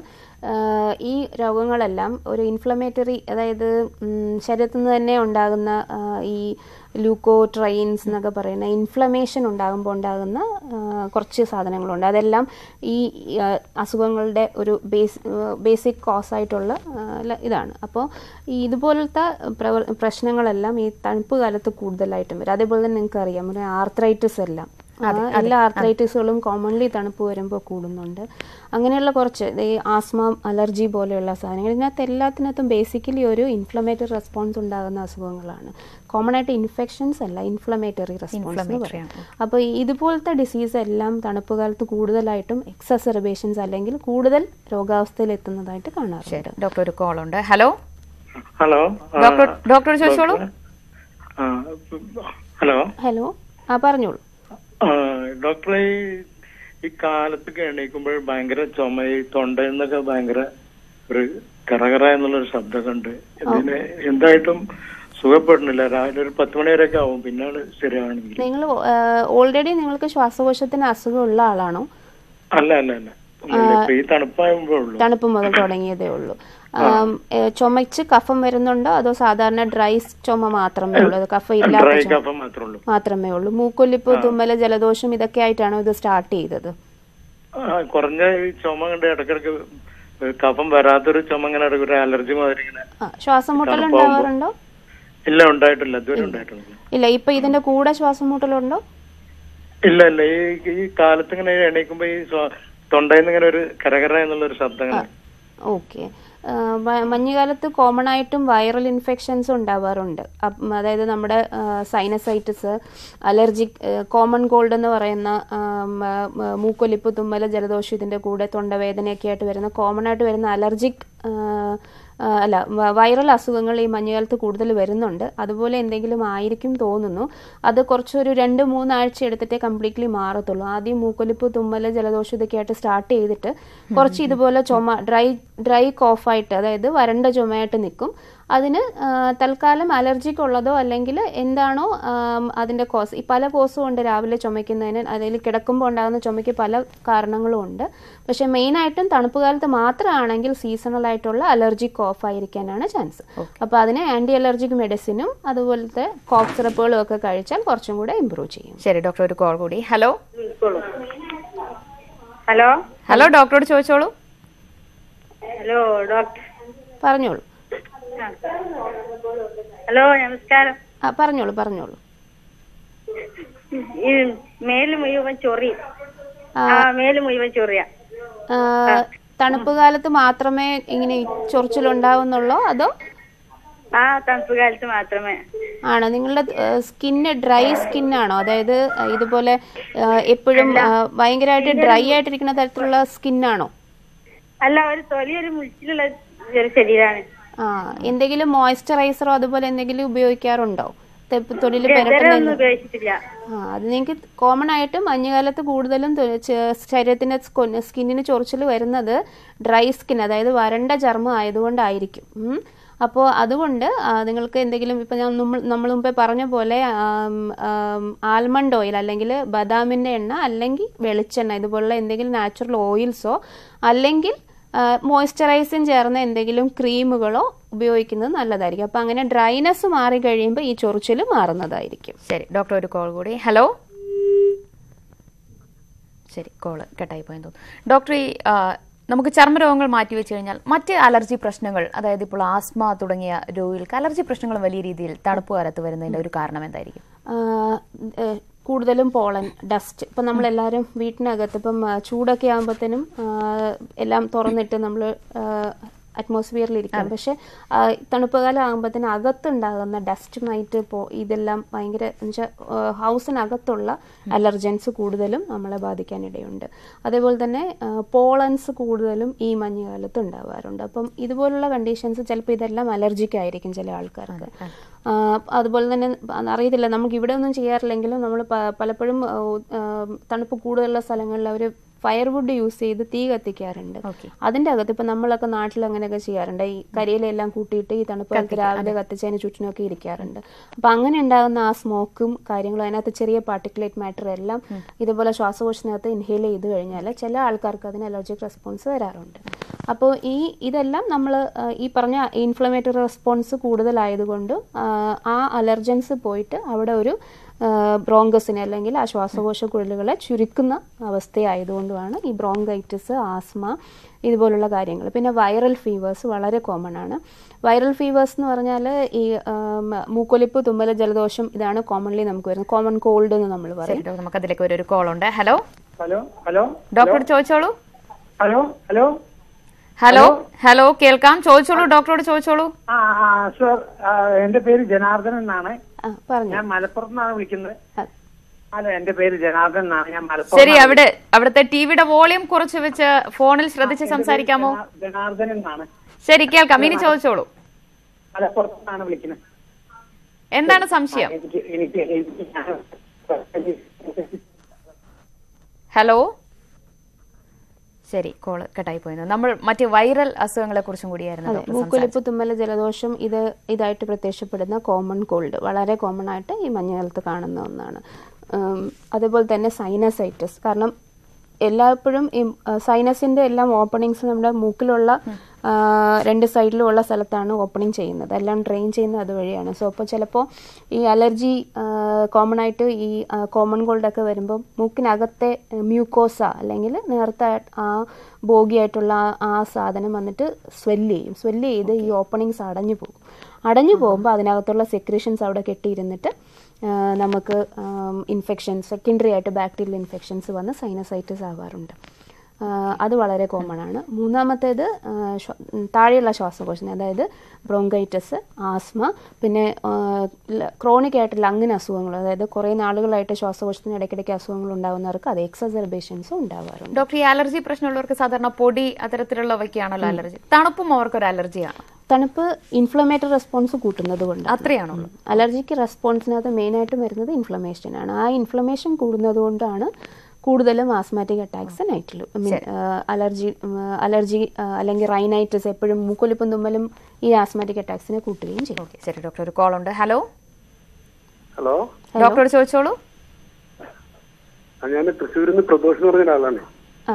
B: ഈ രോഗങ്ങളെല്ലാം ഒരു ഇൻഫ്ലമേറ്ററി അതായത് ഉം, ശരീരത്തിൽ നിന്ന് തന്നെ ഉണ്ടാകുന്ന ആ, ഈ ലൂക്കോ ട്രൈൻസ് എന്നൊക്കെ പറയുന്ന ഇൻഫ്ലമേഷൻ ഉണ്ടാകുമ്പോൾ ഉണ്ടാകുന്ന ആ, കുറച്ച് സാധനങ്ങളുണ്ട് അതെല്ലാം ഈ ആ, അസുഖങ്ങളുടെ ഒരു ബേസ് ബേസിക് കോസ് ആയിട്ടുള്ള ആ, ല- ഇതാണ് അപ്പോൾ ഈ ഇതുപോലത്തെ പ്രവർ പ്രശ്നങ്ങളെല്ലാം ഈ തണുപ്പ് കാലത്ത് കൂടുതലായിട്ടും വരും അതേപോലെ തന്നെ നിങ്ങൾക്ക് അറിയാം ഒരു ആർത്രൈറ്റിസ് എല്ലാം ആ, എല്ലാ ആർത്രൈറ്റിസുകളും കോമൺലി തണുപ്പ് വരുമ്പോൾ കൂടുന്നുണ്ട് അങ്ങനെയുള്ള കുറച്ച് ഈ ആസ്മ അലർജി പോലെയുള്ള സാധനങ്ങൾ ഇതിനകത്ത് എല്ലാത്തിനകത്തും ബേസിക്കലി ഒരു ഇൻഫ്ലമേറ്ററി റെസ്പോൺസ് ഉണ്ടാകുന്ന അസുഖങ്ങളാണ് കോമൺ ആയിട്ട് ഇൻഫെക്ഷൻസ് അല്ല ഇൻഫ്ലമേറ്ററി റെസ്പോൺസ് എന്ന്
A: Inflammatory
B: പറയും അപ്പോൾ ഇതുപോലത്തെ ഡിസീസ് എല്ലാം തണുപ്പ് കാലത്ത് കൂടുതലായിട്ടും എക്സസർബേഷൻസ് അല്ലെങ്കിൽ കൂടുതൽ രോഗാവസ്ഥയിൽ എത്തുന്നതായിട്ട് കാണാറുണ്ട്
A: ശരി ഡോക്ടർ ഒരു കോൾ ഉണ്ട് ഹലോ
E: ഹലോ ആ,
A: ഡോക്ടർ ഡോക്ടർ ചോദിച്ചോളൂ
E: ആ, ഹലോ
B: ഹലോ ആ പറഞ്ഞോളൂ
E: ആ, ഡോക്ടറെ ഈ- ഈ കാലത്തൊക്കെ എണീക്കുമ്പോൾ ഭയങ്കര ചുമ ഈ തൊണ്ടയിൽ നിന്നൊക്കെ ഭയങ്കര ഒരു കറകറ എന്നുള്ളൊരു ശബ്ദമൊക്കെ ഉണ്ട് ഇതിന് എന്തായിട്ടും സുഖപ്പെടുന്നില്ല രാവിലെ ഒരു പത്ത് മണി വരെയൊക്കെ ആവും പിന്നാണ് ശരിയാണെങ്കിൽ
B: നിങ്ങൾ ഓൾറെഡി നിങ്ങൾക്ക് ശ്വാസകോശത്തിന് അസുഖമുള്ള ആളാണോ
E: അല്ല അല്ല അല്ല ഒന്നുമില്ല. ഇപ്പൊ ഈ തണുപ്പാകുമ്പോ ഉള്ളൂ
B: തണുപ്പ് മുതൽ തുടങ്ങിയതേ ഉള്ളൂ ആം, ഏ, ചുമച്ച് കഫം വരുന്നുണ്ടോ അതോ സാധാരണ ഡ്രൈ ചുമ മാത്രമേ ഉള്ളൂ അത് കഫം ഇല്ലാത്ത
E: ഡ്രൈ
B: ചുമ
E: കഫം മാത്രമേ ഉള്ളൂ
B: മാത്രമേ ഉള്ളൂ മൂക്കൊലിപ്പ് തുമ്മല് ജലദോഷം ഇതൊക്കെ ആയിട്ടാണോ ഇത് സ്റ്റാർട്ട് ചെയ്തത്
E: ആ, കുറഞ്ഞ ഈ ചുമ കണ്ട് ഇടക്കിടക്ക് കഫം വരാത്തൊരു ചുമ ഇങ്ങനെ ഇടയ്ക്ക് ഒരു അലർജി മാതിരി ഇങ്ങനെ
B: ആ ശ്വാസം മുട്ടൽ
E: തണുപ്പാവുമ്പോ-
B: ഉണ്ടാവാറുണ്ടോ
E: ഇല്ല ഉണ്ടായിട്ടില്ല ഇതുവരെ ഉണ്ടായിട്ടില്ല
B: ഇല്ല ഇപ്പൊ ഇതിന്റെ കൂടെ ശ്വാസം മുട്ടലുണ്ടോ
E: ഇല്ല ഇല്ല ഈ ഈ കാലത്ത് ഇങ്ങനെ എണീക്കുമ്പോ ഈ സ്വ- തൊണ്ടയിൽ നിന്ന് ഇങ്ങനെ ഒരു കരകര എന്നുള്ള ഒരു ശബ്ദം ഇങ്ങനെ
B: ഓക്കെ മഞ്ഞുകാലത്ത് കോമൺ ആയിട്ടും വൈറൽ ഇൻഫെക്ഷൻസ് ഉണ്ടാവാറുണ്ട് അപ്പം അതായത് നമ്മുടെ സൈനസൈറ്റിസ് അലർജിക് കോമൺ കോൾഡ് എന്ന് പറയുന്ന ആം, ആ, മ- മൂക്കൊലിപ്പ് തുമ്മല് ജലദോഷം ഇതിൻ്റെ കൂടെ തൊണ്ടവേദനയൊക്കെ ആയിട്ട് വരുന്ന കോമൺ ആയിട്ട് വരുന്ന അലർജിക് അല്ല വ- വൈറൽ അസുഖങ്ങൾ ഈ മഞ്ഞുകാലത്ത് കൂടുതൽ വരുന്നുണ്ട് അതുപോലെ എന്തെങ്കിലും ആയിരിക്കും തോന്നുന്നു അത് കുറച്ചൊരു രണ്ട് മൂന്നാഴ്ച എടുത്തിട്ടേ കംപ്ലീറ്റ്ലി മാറത്തുള്ളൂ ആദ്യം മൂക്കൊലിപ്പ് തുമ്മല് ജലദോഷം ഇതൊക്കെ ആയിട്ട് സ്റ്റാർട്ട് ചെയ്തിട്ട് കുറച്ച് ഇതുപോലെ ചുമ ഡ്രൈ ഡ്രൈ കോഫായിട്ട് അതായത് വരണ്ട ചുമയായിട്ട് നിൽക്കും അതിന് ആ, തൽക്കാലം അലർജിക്ക് ഉള്ളതോ അല്ലെങ്കിൽ എന്താണോ ആം, അതിന്റെ കോസ് ഈ പല കോസും ഉണ്ട് രാവിലെ ചുമയ്ക്കുന്നതിന് അതിൽ കിടക്കുമ്പോൾ ഉണ്ടാകുന്ന ചുമയ്ക്ക് പല കാരണങ്ങളും ഉണ്ട് പക്ഷെ മെയിനായിട്ടും തണുപ്പ് കാലത്ത് മാത്രമാണെങ്കിൽ സീസണൽ ആയിട്ടുള്ള അലർജിക് കോഫ് ആയിരിക്കാനാണ് ചാൻസ് അപ്പോൾ അതിന് ആന്റി അലർജിക് മെഡിസിനും അതുപോലത്തെ കോഫ് സിറപ്പുകളും ഒക്കെ കഴിച്ചാൽ കുറച്ചും കൂടെ ഇമ്പ്രൂവ് ചെയ്യും
A: ശരി ഡോക്ടർ ഒരു കോൾ കൂടി ഹലോ
C: ഹലോ
A: ഹലോ ഡോക്ടറോട് ചോദിച്ചോളൂ
C: ഹലോ ഡോക്ടർ
B: പറഞ്ഞോളൂ
C: ഹലോ നമസ്കാരം
B: ആ പറഞ്ഞോളൂ പറഞ്ഞോളൂ
C: ഈ മേല് മുഴുവൻ ചൊറി
B: ആ,
C: ആ മേല് മുഴുവൻ ചൊറിയ
B: ആ, തണുപ്പ് കാലത്ത് മാത്രമേ ഇങ്ങനെ ചൊറിച്ചിലുണ്ടാവുന്നുള്ളോ അതോ
C: ആ തണുപ്പ് കാലത്ത് മാത്രമേ
B: ആണോ നിങ്ങളുടെ സ്കിന്ന് ഡ്രൈ സ്കിന്നാണോ അതായത് ആ, ഇതുപോലെ എപ്പോഴും ഭയങ്കരമായിട്ട് ഡ്രൈ ആയിട്ടിരിക്കുന്ന തരത്തിലുള്ള സ്കിന്നാണോ
F: അല്ല ഒരു തൊലി ഒരു മുഴിച്ചിലുള്ള ഒരു ശരീരമാണ്
B: ആ എന്തെങ്കിലും മോയ്സ്ചറൈസറോ അതുപോലെ എന്തെങ്കിലും ഉപയോഗിക്കാറുണ്ടോ തെ- തൊലിയിൽ
F: ഇതുവരെ
B: പെരട്ടുന്ന
F: ഒന്നും ഉപയോഗിച്ചിട്ടില്ല
B: ആ അത് നിങ്ങൾക്ക് കോമൺ ആയിട്ട് മഞ്ഞുകാലത്ത് കൂടുതലും തൊ- ചെ- ശരീരത്തിന്റെ സ്കൊ- സ്കിന്നിന് ചൊറിച്ചിൽ വരുന്നത് ഡ്രൈ സ്കിൻ അതായത് വരണ്ട ചർമ്മം ആയതുകൊണ്ടായിരിക്കും ഉം. അപ്പോൾ അതുകൊണ്ട് ആ, നിങ്ങൾക്ക് എന്തെങ്കിലും ഇപ്പം ഞാൻ നമ്മൾ നമ്മൾ മുമ്പേ പറഞ്ഞ പോലെ ആൽമണ്ട് ഓയിൽ അല്ലെങ്കിൽ ബദാമിൻ്റെ എണ്ണ അല്ലെങ്കിൽ വെളിച്ചെണ്ണ ഇതുപോലുള്ള എന്തെങ്കിലും നാച്ചുറൽ ഓയിൽസോ അല്ലെങ്കിൽ മോയ്സ്ചറൈസിങ് ചേർന്ന എന്തെങ്കിലും ക്രീമുകളോ ഉപയോഗിക്കുന്നത് നല്ലതായിരിക്കും അപ്പം അങ്ങനെ ഡ്രൈനെസ് മാറി കഴിയുമ്പോൾ ഈ ചൊറിച്ചിൽ മാറുന്നതായിരിക്കും
A: ശരി ഡോക്ടർ ഒരു കോൾ കൂടി ഹലോ ശരി കോള് കട്ടായി പോയെന്ന് തോന്നുന്നു ഡോക്ടർ ഈ ആ, നമുക്ക് ചർമ്മരോഗങ്ങൾ മാറ്റി വെച്ച് കഴിഞ്ഞാൽ മറ്റ് അലർജി പ്രശ്നങ്ങൾ അതായത് ഇപ്പോൾ ആസ്മ തുടങ്ങിയ രോഗികൾക്ക് അലർജി പ്രശ്നങ്ങൾ വലിയ രീതിയിൽ തണുപ്പ് കാലത്ത് വരുന്നതിന്റെ ഒരു കാരണം എന്തായിരിക്കും
B: ആഹ് ഏഹ് കൂടുതലും പോളൻ ഡസ്റ്റ് ഇപ്പം നമ്മളെല്ലാവരും വീട്ടിനകത്ത് ഇപ്പം ആ, ചൂടൊക്കെ ആകുമ്പോഴത്തേനും എല്ലാം തുറന്നിട്ട് നമ്മൾ അറ്റ്മോസ്ഫിയറിൽ ഇരിക്കാം പക്ഷെ ആ, തണുപ്പ് കാലം ആകുമ്പോഴത്തേനും അകത്തുണ്ടാകുന്ന ഡസ്റ്റ് മൈറ്റ് പോ ഇതെല്ലാം ഭയങ്കര എന്നുവെച്ചാൽ ഹൗസിനകത്തുള്ള അലർജൻസ് കൂടുതലും നമ്മളെ ബാധിക്കാനിടയുണ്ട് അതേപോലെ തന്നെ പോളൻസ് കൂടുതലും ഈ മഞ്ഞുകാലത്ത് ഉണ്ടാവാറുണ്ട് അപ്പം ഇതുപോലുള്ള കണ്ടീഷൻസ് ചിലപ്പോൾ ഇതെല്ലാം അലർജിക്ക് ആയിരിക്കും ചില ആൾക്കാർക്ക് ആ, അതുപോലെ തന്നെ അറിയത്തില്ല നമുക്ക് ഇവിടെ ഒന്നും ചെയ്യാറില്ലെങ്കിലും നമ്മൾ പലപ്പോഴും ആ, ആ, തണുപ്പ് കൂടുതലുള്ള സ്ഥലങ്ങളിൽ അവർ ഫയർവുഡ് യൂസ് ചെയ്ത് തീ കത്തിക്കാറുണ്ട് അതിന്റെ അകത്ത് ഇപ്പൊ നമ്മളൊക്കെ നാട്ടിൽ അങ്ങനെയൊക്കെ ചെയ്യാറുണ്ട് ഈ കരിയിലെല്ലാം കൂട്ടിയിട്ട് ഈ തണുപ്പ് കാലത്ത് രാവിലെ കത്തിച്ചതിന് ചുറ്റിനൊക്കെ ഇരിക്കാറുണ്ട് അപ്പൊ അങ്ങനെ ഉണ്ടാകുന്ന ആ സ്മോക്കും കാര്യങ്ങളും അതിനകത്ത് ചെറിയ പാർട്ടിക്കുലേറ്റ് മാറ്റർ എല്ലാം ഇതുപോലെ ശ്വാസകോശത്തിനകത്ത് ഇൻഹേൽ ചെയ്ത് കഴിഞ്ഞാൽ ചില ആൾക്കാർക്ക് അതിന് അലർജിക് റെസ്പോൺസ് വരാറുണ്ട് അപ്പോൾ ഈ ഇതെല്ലാം നമ്മൾ ഈ പറഞ്ഞ ഇൻഫ്ലമേറ്ററി റെസ്പോൺസ് കൂടുതലായതുകൊണ്ട് ആ, ആ അലർജൻസ് പോയിട്ട് അവിടെ ഒരു ബ്രോങ്കസിനെ അല്ലെങ്കിൽ ആ ശ്വാസകോശ കുഴലുകളെ ചുരുക്കുന്ന അവസ്ഥയായതുകൊണ്ടുമാണ് ഈ ബ്രോങ്കൈറ്റിസ് ആസ്മ ഇതുപോലുള്ള കാര്യങ്ങൾ പിന്നെ വൈറൽ ഫീവേഴ്സ് വളരെ കോമൺ ആണ് വൈറൽ ഫീവേഴ്സ് എന്ന് പറഞ്ഞാൽ ഈ ആം, മൂക്കൊലിപ്പ് തുമ്മൽ ജലദോഷം ഇതാണ് കോമൺലി നമുക്ക് വരുന്നത് കോമൺ കോൾഡ് എന്ന് നമ്മൾ പറയും
A: ശരി ഡോക്ടർ നമുക്ക് അതിലേക്ക് ഒരു കോൾ ഉണ്ട് ഹലോ
G: ഹലോ ഹലോ
A: ഡോക്ടറോട് ചോദിച്ചോളൂ
G: ഹലോ ഹലോ
A: ഹലോ ഹലോ കേൾക്കാം ചോദിച്ചോളൂ ഡോക്ടറോട് ചോദിച്ചോളൂ
G: ആ ആ സർ ആ, എന്റെ പേര് ജനാർദ്ദനൻ എന്നാണ്
B: ആ പറഞ്ഞു
G: ഞാൻ മലപ്പുറത്ത് നിന്നാണ് വിളിക്കുന്നത്
B: ആ.
G: അല്ല എന്റെ പേര് ജനാർദ്ദൻ എന്നാണ് ഞാൻ
A: ശരി
G: മലപ്പുറം
A: അവിടെ അവിടുത്തെ ടിവിയുടെ വോളിയം കുറച്ച് വെച്ച് ഫോണിൽ ശ്രദ്ധിച്ച് സംസാരിക്കാമോ
G: ജനാർദ്ദനൻ എന്നാണ്
A: ശരി കേൾക്കാം ഇനി ചോദിച്ചോളൂ
G: മലപ്പുറത്ത് നിന്നാണ് വിളിക്കുന്നത്
A: എന്താണ് സംശയം
G: എനിക്ക് എനിക്ക് എനിക്ക്
A: ഹലോ ശരി കോള് കട്ടായി പോയിരുന്നു നമ്മൾ മറ്റ് വൈറൽ അസുഖങ്ങളെ കുറിച്ചും കൂടിയായിരുന്നു
B: അതെ
A: ഡോക്ടർ
B: മൂക്കൊലിപ്പ് തുമ്മൽ ജലദോഷം ഇത് ഇതായിട്ട് പ്രത്യക്ഷപ്പെടുന്ന കോമൺ കോൾഡ് വളരെ കോമൺ ആയിട്ട് ഈ മഞ്ഞുകാലത്ത് കാണുന്ന ഒന്നാണ് ഉം, അതുപോലെ തന്നെ സൈനസൈറ്റിസ് കാരണം എല്ലായ്പ്പോഴും ഈ സൈനസിന്റെ എല്ലാം ഓപ്പണിങ്സ് നമ്മുടെ മൂക്കിലുള്ള ആ, രണ്ട് സൈഡിലുമുള്ള സ്ഥലത്താണ് ഓപ്പണിംഗ് ചെയ്യുന്നത് എല്ലാം ഡ്രെയിൻ ചെയ്യുന്നത് അതുവഴിയാണ് സോ അപ്പോൾ ചിലപ്പോൾ ഈ അലർജി കോമൺ ആയിട്ട് ഈ കോമൺ കോൾഡ് ഒക്കെ വരുമ്പോൾ മൂക്കിനകത്തെ മ്യൂക്കോസ അല്ലെങ്കിൽ നേരത്തെ ആ ബോഗിയായിട്ടുള്ള ആ- ആ സാധനം വന്നിട്ട് സ്വെല്ല് ചെയ്യും സ്വെല്ല് ചെയ്ത് ഈ ഓപ്പണിങ്സ് അടഞ്ഞു പോകും അടഞ്ഞു പോകുമ്പോൾ അതിനകത്തുള്ള സെക്രീഷൻസ് അവിടെ കെട്ടിയിരുന്നിട്ട് ആ, നമുക്ക് ഇൻഫെക്ഷൻ സെക്കൻഡറി ആയിട്ട് ബാക്ടീരിയൽ ഇൻഫെക്ഷൻസ് വന്ന് സൈനസൈറ്റിസ് ആവാറുണ്ട് ആ, അത് വളരെ കോമൺ ആണ് മൂന്നാമത്തേത് ആ, ശ്വ- ഉം, താഴെയുള്ള ശ്വാസകോശം അതായത് ബ്രോങ്കൈറ്റിസ് ആസ്മ പിന്നെ ക്രോണിക് ആയിട്ട് ലങ്ങിന് അസുഖങ്ങൾ അതായത് കുറേ നാളുകളായിട്ട് ശ്വാസകോശത്തിന് ഇടയ്ക്കിടയ്ക്ക് അസുഖങ്ങൾ ഉണ്ടാകുന്നവർക്ക് അത് എക്സസർബേഷൻസും ഉണ്ടാവാറുണ്ട്
A: ഡോക്ടർ ഈ അലർജി പ്രശ്നമുള്ളവർക്ക് സാധാരണ പൊടി അത്തരത്തിലുള്ളവയ്ക്കാണല്ലോ അലർജി തണുപ്പും അവർക്കൊരു അലർജിയാണ്
B: തണുപ്പ് ഇൻഫ്ലമേറ്ററി റെസ്പോൺസ് കൂട്ടുന്നത് കൊണ്ട്
A: അത്രയാണോ
B: അലർജിക്ക് റെസ്പോൺസിനകത്ത് മെയിനായിട്ട് വരുന്നത് ഇൻഫ്ലമേഷൻ ആണ് ആ ഇൻഫ്ലമേഷൻ കൂടുന്നത് കൊണ്ടാണ് കൂടുതലും ആസ്മാറ്റിക് അറ്റാക്സ് നൈറ്റിൽ മീൻ അലർജി ഉം, അലർജി ആ, അല്ലെങ്കിൽ റൈനൈറ്റിസ് എപ്പോഴും മൂക്കൊലിപ്പും തുമ്മലും ഈ ആസ്മാറ്റിക് അറ്റാക്സിനെ കൂട്ടുകയും ചെയ്യും
A: ഓക്കെ ശരി ഡോക്ടർ ഒരു കോൾ ഉണ്ട് ഹലോ
D: ഹലോ
A: ഡോക്ടറോട് ചോദിച്ചോളൂ
D: ഞാൻ തൃശ്ശൂരിൽ നിന്ന് പ്രദോഷ് എന്ന് പറഞ്ഞ ഒരാളാണ്
B: ആ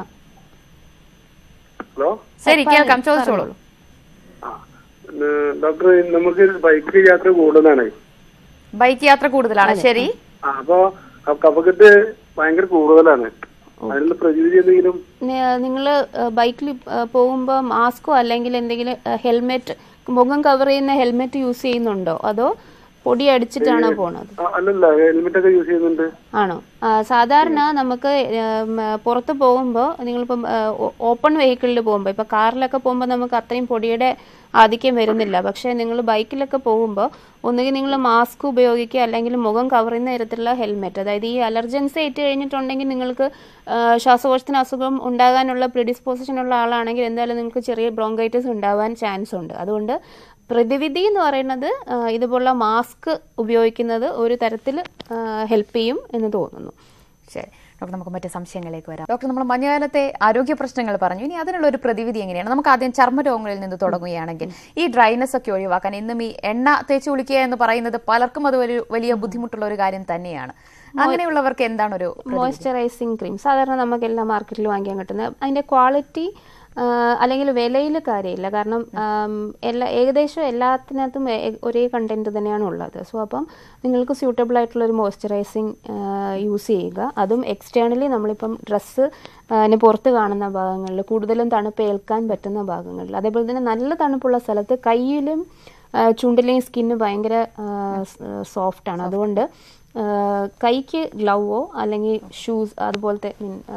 D: ഹലോ
A: ശരി കേൾക്കാം ചോദിച്ചോളൂ
D: ആ ഡോക്ടർ നമുക്ക് ബൈക്ക് യാത്ര കൂടുതലാണ്
A: ബൈക്ക് യാത്ര കൂടുതലാണ് ശരി
D: ആ, അപ്പൊ ആ കഫക്കെട്ട് ഭയങ്കര കൂടുതലാണ് അതിനുള്ള പ്രതിവിധി എന്തെങ്കിലും
B: നിങ്ങൾ ബൈക്കിൽ പോകുമ്പോൾ മാസ്കോ അല്ലെങ്കിൽ എന്തെങ്കിലും ഹെൽമെറ്റ് മുഖം കവർ ചെയ്യുന്ന ഹെൽമെറ്റ് യൂസ് ചെയ്യുന്നുണ്ടോ അതോ പൊടി അടിച്ചിട്ടാണോ പോണത്
D: ആ, അല്ലല്ല ഹെൽമെറ്റ് ഒക്കെ യൂസ് ചെയ്യുന്നുണ്ട്
B: ആണോ ആ, സാധാരണ നമുക്ക് ഉം, പുറത്ത് പോകുമ്പോൾ നിങ്ങളിപ്പം ഓപ്പൺ വെഹിക്കിളിൽ പോകുമ്പോൾ ഇപ്പോൾ കാറിലൊക്കെ പോകുമ്പോൾ നമുക്ക് അത്രയും പൊടിയുടെ ആധിക്യം വരുന്നില്ല പക്ഷേ നിങ്ങൾ ബൈക്കിലൊക്കെ പോകുമ്പോൾ ഒന്നുകിൽ നിങ്ങൾ മാസ്ക് ഉപയോഗിക്കുക അല്ലെങ്കിൽ മുഖം കവർ ചെയ്യുന്ന തരത്തിലുള്ള ഹെൽമെറ്റ് അതായത് ഈ അലർജൻസി ഏറ്റ് കഴിഞ്ഞിട്ടുണ്ടെങ്കിൽ നിങ്ങൾക്ക് ആ, ശ്വാസകോശത്തിന് അസുഖം ഉണ്ടാകാനുള്ള പ്രിഡിസ്പോസിഷൻ ഉള്ള ആളാണെങ്കിൽ എന്തായാലും നിങ്ങൾക്ക് ചെറിയ ബ്രോങ്കൈറ്റിസ് ഉണ്ടാവാൻ ചാൻസ് ഉണ്ട് അതുകൊണ്ട് പ്രതിവിധി എന്ന് പറയുന്നത് ആ, ഇതുപോലുള്ള മാസ്ക് ഉപയോഗിക്കുന്നത് ഒരു തരത്തിൽ ഹെൽപ്പ് ചെയ്യും എന്ന് തോന്നുന്നു
A: ശരി ഡോക്ടർ നമുക്ക് മറ്റു സംശയങ്ങളിലേക്ക് വരാം ഡോക്ടർ നമ്മൾ മഞ്ഞുകാലത്തെ ആരോഗ്യ പ്രശ്നങ്ങൾ പറഞ്ഞു ഇനി അതിനുള്ള ഒരു പ്രതിവിധി എങ്ങനെയാണ് നമുക്ക് ആദ്യം ചർമ്മരോഗങ്ങളിൽ നിന്ന് തുടങ്ങുകയാണെങ്കിൽ ഈ ഡ്രൈനെസ് ഒക്കെ ഒഴിവാക്കാൻ ഇന്നും ഈ എണ്ണ തേച്ച് കുളിക്കുക എന്ന് പറയുന്നത് പലർക്കും അത് ഒരു വലിയ ബുദ്ധിമുട്ടുള്ള ഒരു കാര്യം തന്നെയാണ് അങ്ങനെയുള്ളവർക്ക് എന്താണ് ഒരു
B: മോയ്സ്ചറൈസിങ് ക്രീം സാധാരണ നമുക്ക് എല്ലാ മാർക്കറ്റിൽ വാങ്ങിക്കാൻ കിട്ടുന്ന അതിന്റെ ക്വാളിറ്റി അല്ലെങ്കിൽ വിലയിൽ കാര്യമില്ല കാരണം ആം, എല്ലാ ഏകദേശം എല്ലാത്തിനകത്തും ഏ- ഒരേ കണ്ടന്റ് തന്നെയാണ് ഉള്ളത് സോ അപ്പം നിങ്ങൾക്ക് സ്യൂട്ടബിൾ ആയിട്ടുള്ള ഒരു മോയ്സ്ചറൈസിങ് യൂസ് ചെയ്യുക അതും എക്സ്റ്റേണലി നമ്മളിപ്പം ഡ്രസ്സ് പുറത്ത് കാണുന്ന ഭാഗങ്ങളിൽ കൂടുതലും തണുപ്പ് ഏൽക്കാൻ പറ്റുന്ന ഭാഗങ്ങളിൽ അതേപോലെ തന്നെ നല്ല തണുപ്പുള്ള സ്ഥലത്ത് കയ്യിലും ആ, ചുണ്ടിലെയും സ്കിന്ന് ഭയങ്കര സോഫ്റ്റ് ആണ് അതുകൊണ്ട് ആ, കൈക്ക് ഗ്ലൗവോ അല്ലെങ്കിൽ ഷൂസ് അതുപോലത്തെ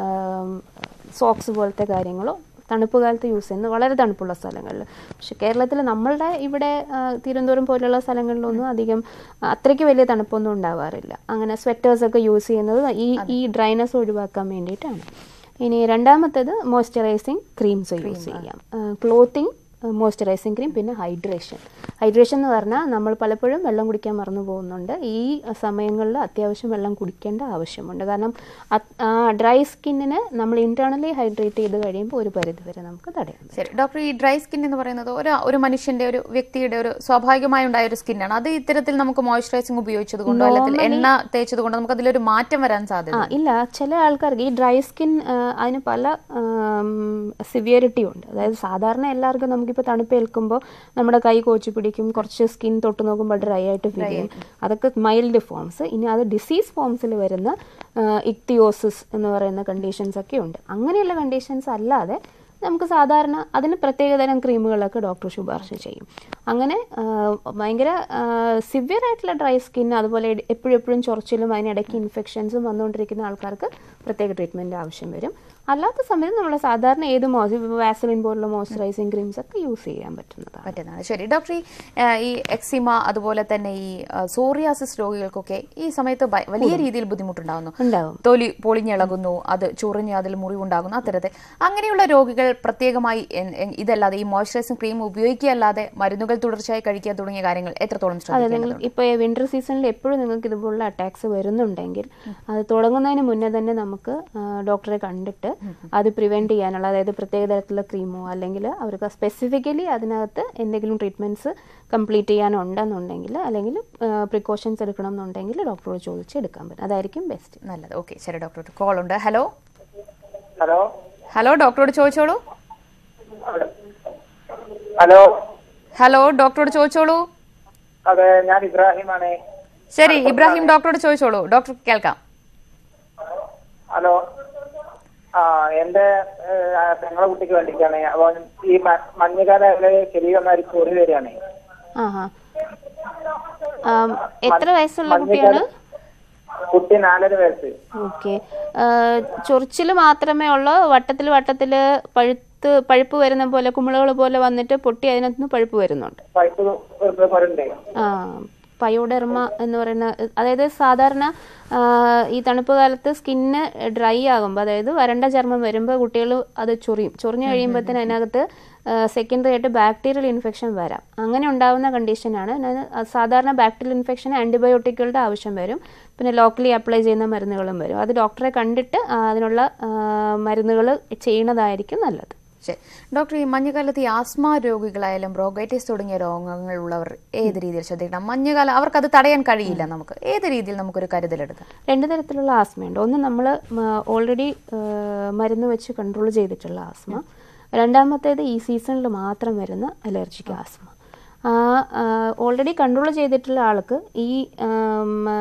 B: സോക്സ് പോലത്തെ കാര്യങ്ങളോ തണുപ്പ് കാലത്ത് യൂസ് ചെയ്യുന്നത് വളരെ തണുപ്പുള്ള സ്ഥലങ്ങളിൽ പക്ഷെ കേരളത്തിൽ നമ്മളുടെ ഇവിടെ ആ, തിരുവനന്തപുരം പോലുള്ള സ്ഥലങ്ങളിലൊന്നും അധികം അത്രയ്ക്ക് വലിയ തണുപ്പൊന്നും ഉണ്ടാവാറില്ല അങ്ങനെ സ്വെറ്റേഴ്സ് ഒക്കെ യൂസ് ചെയ്യുന്നത് ഈ ഈ ഡ്രൈനസ് ഒഴിവാക്കാൻ വേണ്ടിയിട്ടാണ് ഇനി രണ്ടാമത്തേത് മോയ്സ്ചറൈസിങ് ക്രീംസ് യൂസ് ചെയ്യാം ക്ലോത്തിങ് മോയ്സ്ചറൈസിങ് ക്രീം പിന്നെ ഹൈഡ്രേഷൻ ഹൈഡ്രേഷൻ എന്ന് പറഞ്ഞാൽ നമ്മൾ പലപ്പോഴും വെള്ളം കുടിക്കാൻ മറന്നു പോകുന്നുണ്ട് ഈ സമയങ്ങളിൽ അത്യാവശ്യം വെള്ളം കുടിക്കേണ്ട ആവശ്യമുണ്ട് കാരണം ഡ്രൈ സ്കിന്നിന് നമ്മൾ ഇന്റേണലി ഹൈഡ്രേറ്റ് ചെയ്ത് കഴിയുമ്പോൾ ഒരു പരിധി വരെ നമുക്ക് തടയാം
A: ശരി ഡോക്ടർ ഈ ഡ്രൈ സ്കിൻ എന്ന് പറയുന്നത് ഒരു ഒരു മനുഷ്യന്റെ ഒരു വ്യക്തിയുടെ ഒരു സ്വാഭാവികമായി ഉണ്ടായ ഒരു സ്കിന്നാണ് അത് ഇത്തരത്തിൽ നമുക്ക് മോയ്സ്ചറൈസിംഗ് ഉപയോഗിച്ചത് കൊണ്ടോ അല്ലെങ്കിൽ എണ്ണ തേച്ചത് കൊണ്ടോ നമുക്ക് അതിലൊരു മാറ്റം വരാൻ സാധ്യത
B: ആ ഇല്ല ചില ആൾക്കാർക്ക് ഈ ഡ്രൈ സ്കിൻ അതിന് പല സിവിയറിറ്റി ഉണ്ട് അതായത് സാധാരണ എല്ലാവർക്കും നമുക്കിപ്പോൾ തണുപ്പ് ഏൽക്കുമ്പോൾ നമ്മുടെ കൈ കോച്ചി പിടിക്കും കുറച്ച് സ്കിൻ തൊട്ട് നോക്കുമ്പോൾ ഡ്രൈ ആയിട്ട് ഫീൽ ചെയ്യും അതൊക്കെ മൈൽഡ് ഫോംസ് ഇനി അത് ഡിസീസ് ഫോംസിൽ വരുന്ന ഇക്തിയോസിസ് എന്ന് പറയുന്ന കണ്ടീഷൻസ് ഒക്കെ ഉണ്ട് അങ്ങനെയുള്ള കണ്ടീഷൻസ് അല്ലാതെ നമുക്ക് സാധാരണ അതിന് പ്രത്യേകതരം ക്രീമുകളൊക്കെ ഡോക്ടർ ശുപാർശ ചെയ്യും അങ്ങനെ ആ, ഭയങ്കര സിവിയർ ആയിട്ടുള്ള ഡ്രൈ സ്കിൻ അതുപോലെ എപ്പോഴും എപ്പോഴും ചൊറിച്ചിലും അതിനിടയ്ക്ക് ഇൻഫെക്ഷൻസും വന്നുകൊണ്ടിരിക്കുന്ന ആൾക്കാർക്ക് പ്രത്യേക ട്രീറ്റ്മെൻറ്റ് ആവശ്യം വരും അല്ലാത്ത സമയത്ത് നമ്മൾ സാധാരണ ഏത് മോസ് വാസലിൻ പോലുള്ള മോയ്സ്ചറൈസിങ് ക്രീംസ് ഒക്കെ യൂസ് ചെയ്യാൻ പറ്റുന്നതാണ്
A: പറ്റുന്നതാണ് ശരി ഡോക്ടർ ഈ ആ, ഈ എക്സിമ അതുപോലെ തന്നെ ഈ സോറിയാസിസ് രോഗികൾക്കൊക്കെ ഈ സമയത്ത് ഭ- വലിയ രീതിയിൽ ബുദ്ധിമുട്ടുണ്ടാകുന്നു
B: ഉണ്ടാവും
A: തൊലി പൊളിഞ്ഞിളകുന്നു അത് ചൊറിഞ്ഞ് അതിൽ മുറിവുണ്ടാകുന്നു അത്തരത്തിൽ അങ്ങനെയുള്ള രോഗികൾ പ്രത്യേകമായി എൻ- എൻ- ഇതല്ലാതെ ഈ മോയ്സ്ചറൈസിംഗ് ക്രീം ഉപയോഗിക്കുകയല്ലാതെ മരുന്നുകൾ തുടർച്ചയായി കഴിക്കുക തുടങ്ങിയ കാര്യങ്ങൾ എത്രത്തോളം
B: അതെ
A: ശ്രദ്ധിക്കണം
B: നിങ്ങൾ ഇപ്പോൾ വിന്റർ സീസണിൽ എപ്പോഴും നിങ്ങൾക്ക് ഇതുപോലുള്ള അറ്റാക്സ് വരുന്നുണ്ടെങ്കിൽ അത് തുടങ്ങുന്നതിന് മുന്നേ തന്നെ നമുക്ക് ആ, ഡോക്ടറെ കണ്ടിട്ട് അത് പ്രിവെന്റ് ചെയ്യാനുള്ള അതായത് പ്രത്യേക തരത്തിലുള്ള ക്രീമോ അല്ലെങ്കിൽ അവർക്ക് സ്പെസിഫിക്കലി അതിനകത്ത് എന്തെങ്കിലും ട്രീറ്റ്മെന്റ്സ് കംപ്ലീറ്റ് ചെയ്യാനുണ്ടെന്നുണ്ടെങ്കിൽ അല്ലെങ്കിൽ പ്രിക്കോഷൻസ് എടുക്കണം എന്നുണ്ടെങ്കിൽ ഡോക്ടറോട് ചോദിച്ച് എടുക്കാൻ പറ്റും അതായിരിക്കും ബെസ്റ്റ്
A: നല്ലത് ഓക്കെ ശരി ഡോക്ടർ ഒരു കോൾ ഉണ്ട് ഹലോ
G: ഹലോ
A: ഹലോ ഡോക്ടറോട് ചോദിച്ചോളൂ
G: ഹലോ
A: ഹലോ ഡോക്ടറോട് ചോദിച്ചോളൂ
G: അതെ ഞാൻ ഇബ്രാഹിമാണ്
A: ശരി ഇബ്രാഹിം ഡോക്ടറോട് ചോദിച്ചോളൂ ഡോക്ടർ കേൾക്കാം
G: ഹലോ ആ എന്റെ പെങ്ങളെ കുട്ടിക്ക് വേണ്ടിയിട്ടാണ് അപ്പൊ ഈ മ- മഞ്ഞുകാല ശരീരം ഒന്നായി ചൊറി വരികയാണ്
B: ആ ഹാ ആം, എത്ര വയസ്സുള്ള കുട്ടിയാണ്
G: കുട്ടി നാലര വയസ്സ്
B: ഓക്കെ ചൊറിച്ചിൽ മാത്രമേ ഉള്ളൂ വട്ടത്തിൽ വട്ടത്തിൽ പഴുത്ത് പഴുപ്പ് വരുന്ന പോലെ കുമിളകൾ പോലെ വന്നിട്ട് പൊട്ടി അതിനകത്ത് നിന്ന് പഴുപ്പ് വരുന്നുണ്ട്
G: പൈപ്പ് വരുന്നുണ്ട്
B: ആ പയോഡെർമ എന്ന് പറയുന്ന അതായത് സാധാരണ ആ, ഈ തണുപ്പ് കാലത്ത് സ്കിന്ന് ഡ്രൈ ആകുമ്പോൾ അതായത് വരണ്ട ചർമ്മം വരുമ്പോൾ കുട്ടികൾ അത് ചൊറിയും ചൊറിഞ്ഞു കഴിയുമ്പോഴത്തേന് അതിനകത്ത് സെക്കൻഡറി ആയിട്ട് ബാക്ടീരിയൽ ഇൻഫെക്ഷൻ വരാം അങ്ങനെ ഉണ്ടാവുന്ന കണ്ടീഷനാണ് ഞാൻ- അത് സാധാരണ ബാക്ടീരിയൽ ഇൻഫെക്ഷൻ ആൻറ്റിബയോട്ടിക്കുകളുടെ ആവശ്യം വരും പിന്നെ ലോക്കലി അപ്ലൈ ചെയ്യുന്ന മരുന്നുകളും വരും അത് ഡോക്ടറെ കണ്ടിട്ട് ആ, അതിനുള്ള മരുന്നുകൾ ചെയ്യുന്നതായിരിക്കും നല്ലത്
A: ശരി ഡോക്ടർ ഈ മഞ്ഞുകാലത്ത് ഈ ആസ്മ രോഗികളായാലും ബ്രോഗൈറ്റിസ് തുടങ്ങിയ രോഗങ്ങളുള്ളവർ ഏത് രീതിയിൽ ശ്രദ്ധിക്കണം മഞ്ഞുകാലം അവർക്ക് അത് തടയാൻ കഴിയില്ല നമുക്ക് ഏത് രീതിയിൽ നമുക്കൊരു കരുതലെടുക്കാം
B: രണ്ട് തരത്തിലുള്ള ആസ്മയുണ്ട് ഒന്ന് നമ്മൾ ഓൾറെഡി മരുന്ന് വെച്ച് കൺട്രോൾ ചെയ്തിട്ടുള്ള ആസ്മ രണ്ടാമത്തേത് ഈ സീസണിൽ മാത്രം വരുന്ന അലർജിക് ആസ്മ ഓൾറെഡി കൺട്രോൾ ചെയ്തിട്ടുള്ള ആൾക്ക് ഈ ആം, ആ,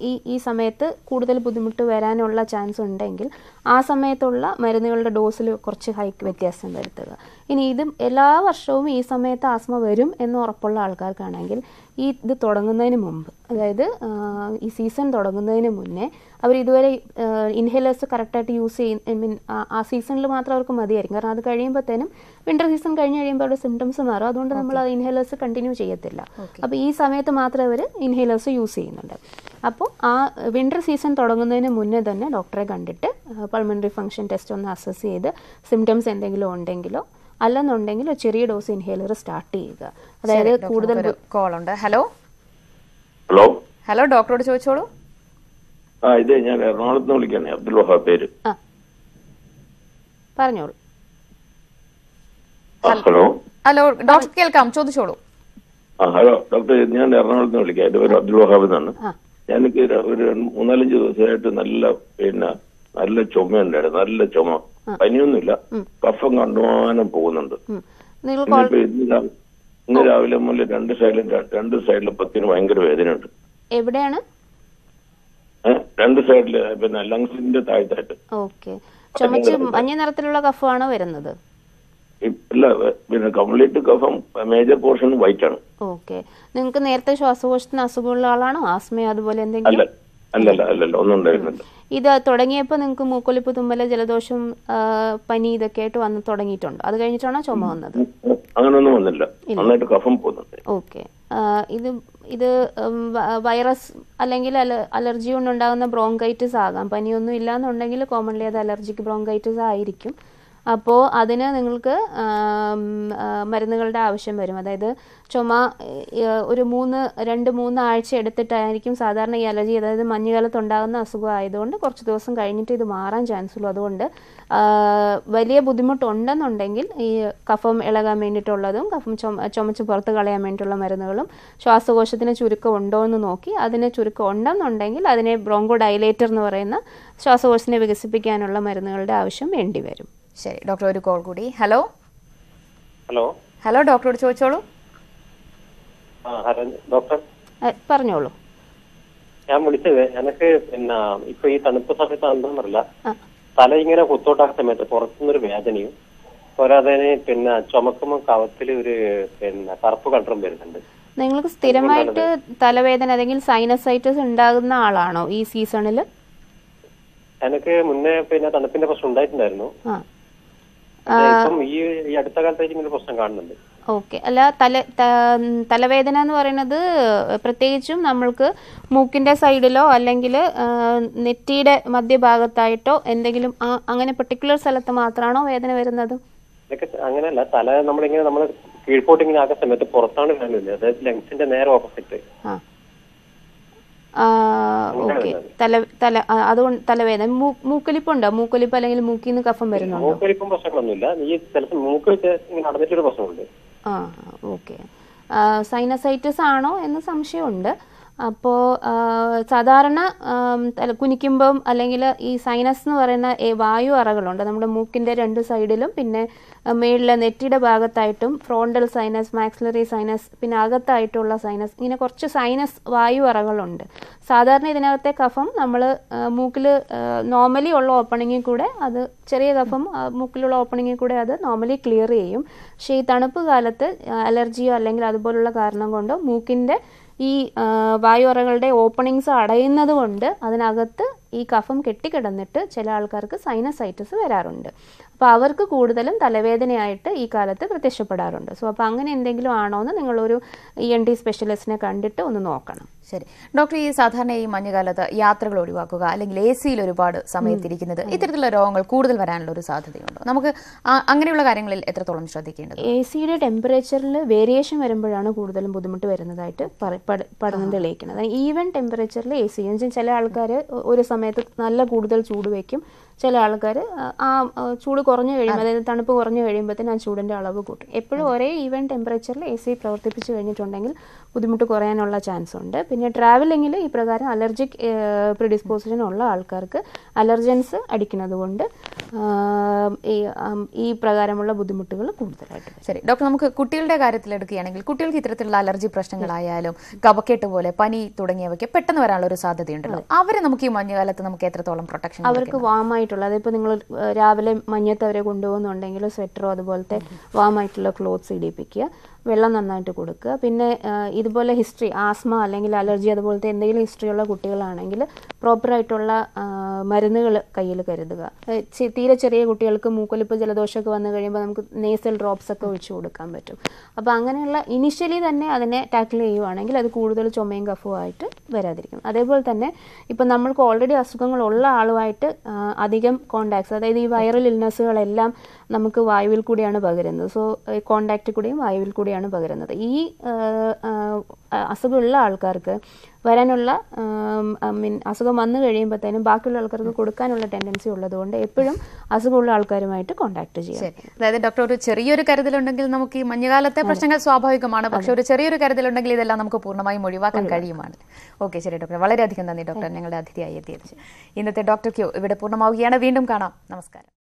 B: ഈ ഈ സമയത്ത് കൂടുതൽ ബുദ്ധിമുട്ട് വരാനുള്ള ചാൻസ് ഉണ്ടെങ്കിൽ ആ സമയത്തുള്ള മരുന്നുകളുടെ ഡോസിൽ കുറച്ച് ഹൈക്ക് വ്യത്യാസം വരുത്തുക ഇനി ഇത് എല്ലാ വർഷവും ഈ സമയത്ത് ആസ്മ വരും എന്ന് ഉറപ്പുള്ള ആൾക്കാർക്കാണെങ്കിൽ ഈ ഇത് തുടങ്ങുന്നതിന് മുമ്പ് അതായത് ആ, ഈ സീസൺ തുടങ്ങുന്നതിന് മുന്നേ അവർ ഇതുവരെ ഇൻഹേലേഴ്സ് കറക്റ്റായിട്ട് യൂസ് ചെയ്യും ഐ മീൻ ആ സീസണിൽ മാത്രം അവർക്ക് മതിയായിരിക്കും കാരണം അത് കഴിയുമ്പോഴത്തേനും വിൻ്റർ സീസൺ കഴിഞ്ഞ് കഴിയുമ്പോൾ അവരുടെ സിംറ്റംസ് മാറും അതുകൊണ്ട് നമ്മൾ ആ ഇൻഹേലേഴ്സ് കണ്ടിന്യൂ ചെയ്യത്തില്ല അപ്പോൾ ഈ സമയത്ത് മാത്രമേ അവർ ഇൻഹേലേഴ്സ് യൂസ് ചെയ്യുന്നുണ്ട് അപ്പോൾ ആ വിൻ്റർ സീസൺ തുടങ്ങുന്നതിന് മുന്നേ തന്നെ ഡോക്ടറെ കണ്ടിട്ട് പൾമണറി ഫംഗ്ഷൻ ടെസ്റ്റ് ഒന്ന് അസസ് ചെയ്ത് സിംറ്റംസ് എന്തെങ്കിലും ഉണ്ടെങ്കിലോ അല്ലെന്നുണ്ടെങ്കിൽ ഒരു ചെറിയ ഡോസ് ഇൻഹേലർ സ്റ്റാർട്ട് ചെയ്യുക അതായത് കൂടുതൽ
A: ഒരു കോൾ ഉണ്ട് ഹലോ
H: ഹലോ
A: ഹലോ ഡോക്ടറോട് ചോദിച്ചോളൂ
H: ആ ഇത് ഞാൻ എറണാകുളത്ത് നിന്ന് വിളിക്കാണ് അബ്ദുൽ വഹാബ് പേര്
B: ആ പറഞ്ഞോളൂ
H: ആ, ഹലോ
A: ഹലോ ഡോക്ടർ കേൾക്കാം ചോദിച്ചോളൂ
H: ആ ഹലോ ഡോക്ടർ ഞാൻ എറണാകുളത്ത് നിന്ന് വിളിക്കാം എന്റെ പേര് അബ്ദുൽ വഹാബ് എന്നാണ്
B: ആ
H: എനിക്ക് ഒരു- ഒരു മൂന്നാലഞ്ച് ദിവസമായിട്ട് നല്ല പിന്നെ നല്ല ചുമയുണ്ടായിരുന്നു നല്ല ചുമ പനിയൊന്നുമില്ല കഫം കണ്ടുമാനം പോകുന്നുണ്ട്
B: ഉം. നിങ്ങൾ കോൾ
H: ഇന്നിപ്പോ ഇന്ന് രാ- ഇന്ന് രാവിലെ മുതൽ രണ്ട് സൈഡിലും ര- രണ്ട് സൈഡിലും പത്തിന് ഭയങ്കര വേദനയുണ്ട്
B: എവിടെയാണ്
H: ഏഹ് രണ്ട് സൈഡില് പിന്നെ ലങ്സിന്റെ താഴ്ത്തായിട്ട്
B: ഓക്കെ ചുമച്ച് മഞ്ഞ നിറത്തിലുള്ള കഫാണോ വരുന്നത്
H: ഇ- ഇല്ല പിന്നെ കംപ്ലീറ്റ് കഫം മേജർ പോർഷൻ വൈറ്റ് ആണ്
B: ഓക്കെ നിങ്ങൾക്ക് നേരത്തെ ശ്വാസകോശത്തിന് അസുഖമുള്ള ആളാണോ ആസ്മയോ അതുപോലെ
H: അല്ല
B: എന്തെങ്കിലും
H: അല്ലല്ല അല്ലല്ല ഒന്നും ഉണ്ടായിരുന്നില്ല
B: ഇത് തുടങ്ങിയപ്പോൾ നിങ്ങൾക്ക് മൂക്കൊലിപ്പ് തുമ്മല ജലദോഷം ആ, പനി ഇതൊക്കെ ആയിട്ട് വന്ന് തുടങ്ങിയിട്ടുണ്ടോ അത് കഴിഞ്ഞിട്ടാണോ ചുമ വന്നത്
H: അങ്ങനൊന്നും വന്നില്ല നന്നായിട്ട് കഫം പോകുന്നുണ്ട്
B: ഓക്കെ ഇത് ഇത് ഉം, വ- വൈറസ് അല്ലെങ്കിൽ അല- അലർജി കൊണ്ടുണ്ടാകുന്ന ബ്രോങ്കൈറ്റിസ് ആകാം പനിയൊന്നും ഇല്ലാന്നുണ്ടെങ്കിൽ കോമൺലി അത് അലർജിക്ക് ബ്രോങ്കൈറ്റിസ് ആയിരിക്കും അപ്പോൾ അതിന് നിങ്ങൾക്ക് ആം, ആ, മരുന്നുകളുടെ ആവശ്യം വരും അതായത് ചുമ ഏ, ഒരു മൂന്ന് രണ്ട് മൂന്ന് ആഴ്ച എടുത്തിട്ടായിരിക്കും സാധാരണ ഈ അലർജി അതായത് മഞ്ഞുകാലത്ത് ഉണ്ടാകുന്ന അസുഖം ആയതുകൊണ്ട് കുറച്ച് ദിവസം കഴിഞ്ഞിട്ട് ഇത് മാറാൻ ചാൻസ് ഉള്ളൂ അതുകൊണ്ട് ആ, വലിയ ബുദ്ധിമുട്ടുണ്ടെന്നുണ്ടെങ്കിൽ ഈ കഫം ഇളകാൻ വേണ്ടിയിട്ടുള്ളതും കഫം ചുമ ചുമച്ച് പുറത്ത് കളയാൻ വേണ്ടിയിട്ടുള്ള മരുന്നുകളും ശ്വാസകോശത്തിന് ചുരുക്കം ഉണ്ടോ എന്ന് നോക്കി അതിന് ചുരുക്കം ഉണ്ടെന്നുണ്ടെങ്കിൽ അതിനെ ബ്രോങ്കോ ഡയലേറ്റർ എന്ന് പറയുന്ന ശ്വാസകോശത്തിനെ വികസിപ്പിക്കാനുള്ള മരുന്നുകളുടെ ആവശ്യം വേണ്ടി വരും
A: ശരി ഡോക്ടർ ഒരു കോൾ കൂടി ഹലോ
I: ഹലോ
A: ഹലോ ഡോക്ടറോട് ചോദിച്ചോളൂ
I: ആ ഹലോ ഡോക്ടർ
B: അഹ് പറഞ്ഞോളൂ
I: ഞാൻ വിളിച്ചത് എനിക്ക് പിന്നെ ഇപ്പൊ ഈ തണുപ്പ് സമയത്ത് എന്താണെന്നറിയില്ല
B: ആ.
I: തല ഇങ്ങനെ കുത്തോട്ടാക്കുന്ന സമയത്ത് പുറത്തുനിന്നൊരു വേദനയും പോരാതെ പിന്നെ ചുമക്കുമ്പോൾ കവത്തിൽ ഒരു പിന്നെ കറുപ്പ് കണ്ടറും വരുന്നുണ്ട്
B: നിങ്ങൾക്ക് സ്ഥിരമായിട്ട് തലവേദന അല്ലെങ്കിൽ സൈനസൈറ്റിസ് ഉണ്ടാകുന്ന ആളാണോ ഈ സീസണിൽ
I: എനിക്ക് മുന്നേ പിന്നെ തണുപ്പിന്റെ പ്രശ്നം ഉണ്ടായിട്ടുണ്ടായിരുന്നു
B: ആ
I: പക്ഷേ ഇപ്പം ഈ ഈ അടുത്ത കാലത്തായിട്ട് ഇങ്ങനെ ഒരു പ്രശ്നം കാണുന്നുണ്ട്
B: ഓക്കെ അല്ല തല ത- തലവേദന എന്ന് പറയുന്നത് പ്രത്യേകിച്ചും നമ്മൾക്ക് മൂക്കിന്റെ സൈഡിലോ അല്ലെങ്കിൽ നെറ്റിയുടെ മധ്യഭാഗത്തായിട്ടോ എന്തെങ്കിലും ആ- അങ്ങനെ പെർട്ടിക്കുലർ സ്ഥലത്ത് മാത്രമാണോ വേദന വരുന്നത്
I: ഇതൊക്കെ അങ്ങനെയല്ല തല നമ്മളിങ്ങനെ നമ്മൾ കീഴ്പോട്ട് ഇങ്ങനെ ആക്കുന്ന സമയത്ത് പുറത്താണ് വേദന അതായത് ലങ്സിന്റെ നേരെ ഓപ്പോസിറ്റ്
B: ആ ഓക്കെ തല തല ആ, അതുകൊണ്ട് തലവേദന മൂ- മൂക്കൊലിപ്പുണ്ടോ മൂക്കൊലിപ്പ് അല്ലെങ്കിൽ മൂക്കിൽ നിന്ന് കഫം വരുന്നുണ്ടോ
I: മൂക്കൊലിപ്പും പ്രശ്നങ്ങളൊന്നുമില്ല ഈ ചിലപ്പോൾ മൂക്ക് വെച്ച് ഇങ്ങനെ നടന്നിട്ടൊരു പ്രശ്നമുണ്ട്
B: ആ ഓക്കെ സൈനസൈറ്റിസ് ആണോ എന്ന് സംശയമുണ്ട് അപ്പോൾ സാധാരണ ആം, തല കുനിക്കുമ്പം അല്ലെങ്കിൽ ഈ സൈനസ് എന്ന് പറയുന്ന ഏ, വായു അറകളുണ്ട് നമ്മുടെ മൂക്കിൻ്റെ രണ്ട് സൈഡിലും പിന്നെ ആ, മേളിലെ നെറ്റിയുടെ ഭാഗത്തായിട്ടും ഫ്രോണ്ടൽ സൈനസ് മാക്സിലറി സൈനസ് പിന്നെ അകത്തായിട്ടുള്ള സൈനസ് ഇങ്ങനെ കുറച്ച് സൈനസ് വായു അറകളുണ്ട് സാധാരണ ഇതിനകത്തെ കഫം നമ്മൾ മൂക്കിൽ നോർമലി ഉള്ള ഓപ്പണിങ്ങിൽ കൂടെ അത് ചെറിയ കഫം ആ, മൂക്കിലുള്ള ഓപ്പണിങ്ങിൽ കൂടെ അത് നോർമലി ക്ലിയർ ചെയ്യും പക്ഷേ ഈ തണുപ്പ് കാലത്ത് അലർജിയോ അല്ലെങ്കിൽ അതുപോലുള്ള കാരണം കൊണ്ടോ മൂക്കിൻ്റെ ഈ ആ, വായു അറകളുടെ ഓപ്പണിങ്സ് അടയുന്നത് കൊണ്ട് അതിനകത്ത് ഈ കഫം കെട്ടിക്കിടന്നിട്ട് ചില ആൾക്കാർക്ക് സൈനസൈറ്റിസ് വരാറുണ്ട് അപ്പോൾ അവർക്ക് കൂടുതലും തലവേദനയായിട്ട് ഈ കാലത്ത് പ്രത്യക്ഷപ്പെടാറുണ്ട് സോ അപ്പോൾ അങ്ങനെ എന്തെങ്കിലും ആണോ എന്ന് നിങ്ങളൊരു ഇ എൻ ടി സ്പെഷ്യലിസ്റ്റിനെ കണ്ടിട്ട് ഒന്ന് നോക്കണം
A: ശരി ഡോക്ടർ ഈ സാധാരണ ഈ മഞ്ഞുകാലത്ത് യാത്രകൾ ഒഴിവാക്കുക അല്ലെങ്കിൽ എ സിയിൽ ഒരുപാട് സമയത്തിരിക്കുന്നത് ഇത്തരത്തിലുള്ള രോഗങ്ങൾ കൂടുതൽ വരാനുള്ള ഒരു സാധ്യതയുണ്ടോ നമുക്ക് ആ- അങ്ങനെയുള്ള കാര്യങ്ങളിൽ എത്രത്തോളം ശ്രദ്ധിക്കേണ്ടത്
B: എ സിയുടെ ടെമ്പറേച്ചറിൽ വേരിയേഷൻ വരുമ്പോഴാണ് കൂടുതലും ബുദ്ധിമുട്ട് വരുന്നതായിട്ട് പറ- പഠ- പഠനം തെളിയിക്കുന്നത് ഈവൻ ടെമ്പറേച്ചറിൽ എ സി ചില ആൾക്കാർ ഒരു സമയത്ത് നല്ല കൂടുതൽ ചൂട് വയ്ക്കും ചില ആൾക്കാർ ആ ആ, ചൂട് കുറഞ്ഞു കഴിയുമ്പോൾ അതായത് തണുപ്പ് കുറഞ്ഞു കഴിയുമ്പോഴത്തേന് ആ ചൂടിൻ്റെ അളവ് കൂട്ടും എപ്പോഴും ഒരേ ഈവൻ ടെമ്പറേച്ചറിൽ എ സി പ്രവർത്തിപ്പിച്ച് കഴിഞ്ഞിട്ടുണ്ടെങ്കിൽ ബുദ്ധിമുട്ട് കുറയാനുള്ള ചാൻസ് ഉണ്ട് പിന്നെ ട്രാവലിങ്ങിൽ ഈ പ്രകാരം അലർജിക് പ്രിഡിസ്പോസിഷൻ ഉള്ള ആൾക്കാർക്ക് അലർജൻസ് അടിക്കുന്നത് കൊണ്ട് ആം, ഈ ആം, ഈ പ്രകാരമുള്ള ബുദ്ധിമുട്ടുകൾ കൂടുതലായിട്ട് വരും.
A: ശരി ഡോക്ടർ നമുക്ക് കുട്ടികളുടെ കാര്യത്തിൽ എടുക്കുകയാണെങ്കിൽ കുട്ടികൾക്ക് ഇത്തരത്തിലുള്ള അലർജി പ്രശ്നങ്ങളായാലും കഫക്കെട്ട് പോലെ പനി തുടങ്ങിയവയ്ക്ക് പെട്ടെന്ന് വരാനുള്ള ഒരു സാധ്യതയുണ്ടല്ലോ അവരെ നമുക്ക് ഈ മഞ്ഞുകാലത്ത് നമുക്ക് എത്രത്തോളം പ്രൊട്ടക്ഷൻ
B: അവർക്ക് വാമായിട്ടുള്ള അതിപ്പോൾ നിങ്ങൾ രാവിലെ മഞ്ഞത്ത് അവരെ കൊണ്ടുപോകുന്നുണ്ടെങ്കിൽ സ്വെറ്ററോ അതുപോലത്തെ വാമായിട്ടുള്ള ക്ലോത്ത്സ് ഇടിപ്പിക്കുക വെള്ളം നന്നായിട്ട് കൊടുക്കുക പിന്നെ ആ, ഇതുപോലെ ഹിസ്റ്ററി ആസ്മ അല്ലെങ്കിൽ അലർജി അതുപോലത്തെ എന്തെങ്കിലും ഹിസ്റ്ററി ഉള്ള കുട്ടികളാണെങ്കിൽ പ്രോപ്പറായിട്ടുള്ള മരുന്നുകൾ കയ്യിൽ കരുതുക ഏ, ചെ- തീരെ ചെറിയ കുട്ടികൾക്ക് മൂക്കൊലിപ്പ് ജലദോഷമൊക്കെ വന്നു കഴിയുമ്പോൾ നമുക്ക് നേസൽ ഡ്രോപ്സ് ഒക്കെ ഒഴിച്ചു കൊടുക്കാൻ പറ്റും അപ്പോൾ അങ്ങനെയുള്ള ഇനിഷ്യലി തന്നെ അതിനെ ടാക്കിൾ ചെയ്യുവാണെങ്കിൽ അത് കൂടുതൽ ചുമയും കഫവും ആയിട്ട് വരാതിരിക്കും അതേപോലെ തന്നെ ഇപ്പം നമ്മൾക്ക് ഓൾറെഡി അസുഖങ്ങളുള്ള ആളുമായിട്ട് ആ, അധികം കോണ്ടാക്ട്സ് അതായത് ഈ വൈറൽ ഇൽനെസ്സുകളെല്ലാം നമുക്ക് വായുവിൽ കൂടിയാണ് പകരുന്നത് സോ കോണ്ടാക്റ്റ് കൂടിയും വായുവിൽ കൂടിയാണ് പകരുന്നത് ഈ ആ, ആ, അസുഖമുള്ള ആൾക്കാർക്ക് വരാനുള്ള മീൻ അസുഖം വന്നു കഴിയുമ്പോഴത്തേനും ബാക്കിയുള്ള ആൾക്കാർക്ക് കൊടുക്കാനുള്ള ടെൻഡൻസി ഉള്ളതുകൊണ്ട് എപ്പോഴും അസുഖമുള്ള ആൾക്കാരുമായിട്ട് കോണ്ടാക്ട് ചെയ്യാം
A: ശരി അതായത് ഡോക്ടർ ഒരു ചെറിയൊരു കരുതലുണ്ടെങ്കിൽ നമുക്ക് ഈ മഞ്ഞുകാലത്തെ പ്രശ്നങ്ങൾ സ്വാഭാവികമാണ് പക്ഷെ ഒരു ചെറിയൊരു കരുതലുണ്ടെങ്കിൽ ഇതെല്ലാം നമുക്ക് പൂർണ്ണമായും ഒഴിവാക്കാൻ കഴിയുമാണ് ഓക്കെ ശരി ഡോക്ടർ വളരെയധികം നന്ദി ഡോക്ടർ ഞങ്ങളുടെ അതിഥിയായി എത്തിയത് ഇന്നത്തെ ഡോക്ടർ ക്യൂ ഇവിടെ പൂർണ്ണമാവുകയാണ് വീണ്ടും കാണാം നമസ്കാരം